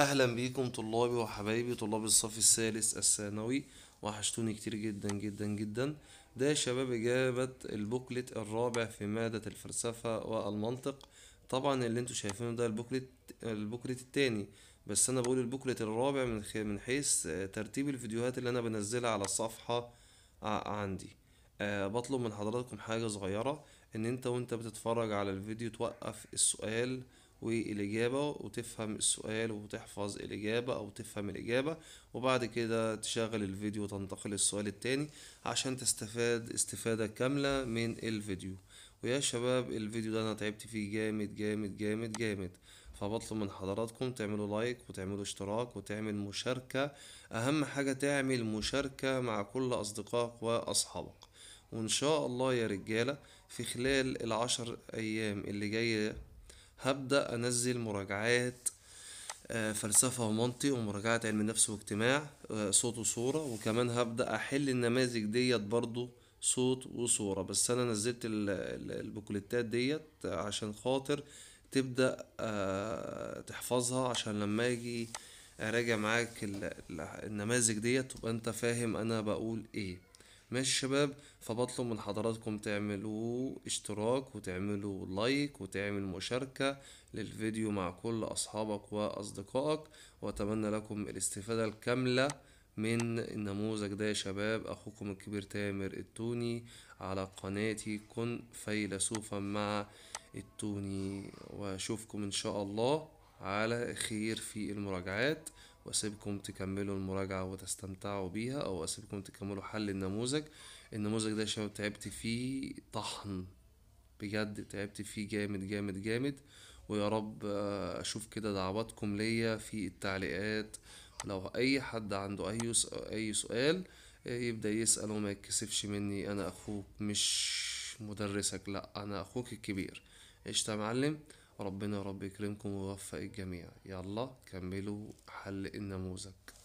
اهلا بيكم طلابي وحبايبي طلاب الصف الثالث الثانوي وحشتوني كتير جدا جدا جدا ده يا شباب اجابة البوكلت الرابع في مادة الفلسفة والمنطق طبعا اللي انتوا شايفينه ده البوكلت البوكلت التاني بس انا بقول البوكلت الرابع من خ- من حيث آه، ترتيب الفيديوهات اللي انا بنزلها على الصفحة ع- عندي أه بطلب من حضراتكم حاجة صغيرة ان انت وانت بتتفرج على الفيديو توقف السؤال والإجابة وتفهم السؤال وتحفظ الإجابة أو تفهم الإجابة وبعد كده تشغل الفيديو وتنتقل للسؤال التاني عشان تستفاد استفادة كاملة من الفيديو ويا شباب الفيديو ده أنا تعبت فيه جامد جامد جامد جامد فبطلب من حضراتكم تعملوا لايك وتعملوا اشتراك وتعمل مشاركة أهم حاجة تعمل مشاركة مع كل أصدقائك وأصحابك وإن شاء الله يا رجالة في خلال العشر أيام اللي جاية هبدأ أنزل مراجعات آه، فلسفة ومنطق ومراجعات علم نفس واجتماع آه، صوت وصورة وكمان هبدأ أحل النماذج ديت برضو صوت وصورة بس أنا نزلت ال- ال- البوكليتات ديت عشان خاطر تبدأ آه، تحفظها عشان لما أجي أراجع معاك ال- ال- النماذج ديت تبقى أنت فاهم أنا بقول إيه ماشي يا شباب فبطلب من حضراتكم تعملوا اشتراك وتعملوا لايك وتعمل مشاركة للفيديو مع كل أصحابك وأصدقائك وأتمنى لكم الاستفادة الكاملة من النموذج ده يا شباب أخوكم الكبير تامر التوني على قناتي كن فيلسوفا مع التوني وأشوفكم إن شاء الله على خير في المراجعات وأسيبكم تكملوا المراجعة وتستمتعوا بيها أو أسيبكم تكملوا حل النموذج النموذج ده يا شباب تعبت فيه طحن بجد تعبت فيه جامد جامد جامد ويا رب آه، اشوف كده دعواتكم ليا في التعليقات لو اي حد عنده اي س- اي سؤال آه، يبدأ يسأل وما يتكسفش مني انا اخوك مش مدرسك لا انا اخوك الكبير قشطة يا معلم ربنا يا رب يكرمكم ويوفق الجميع يلا كملوا حل النموذج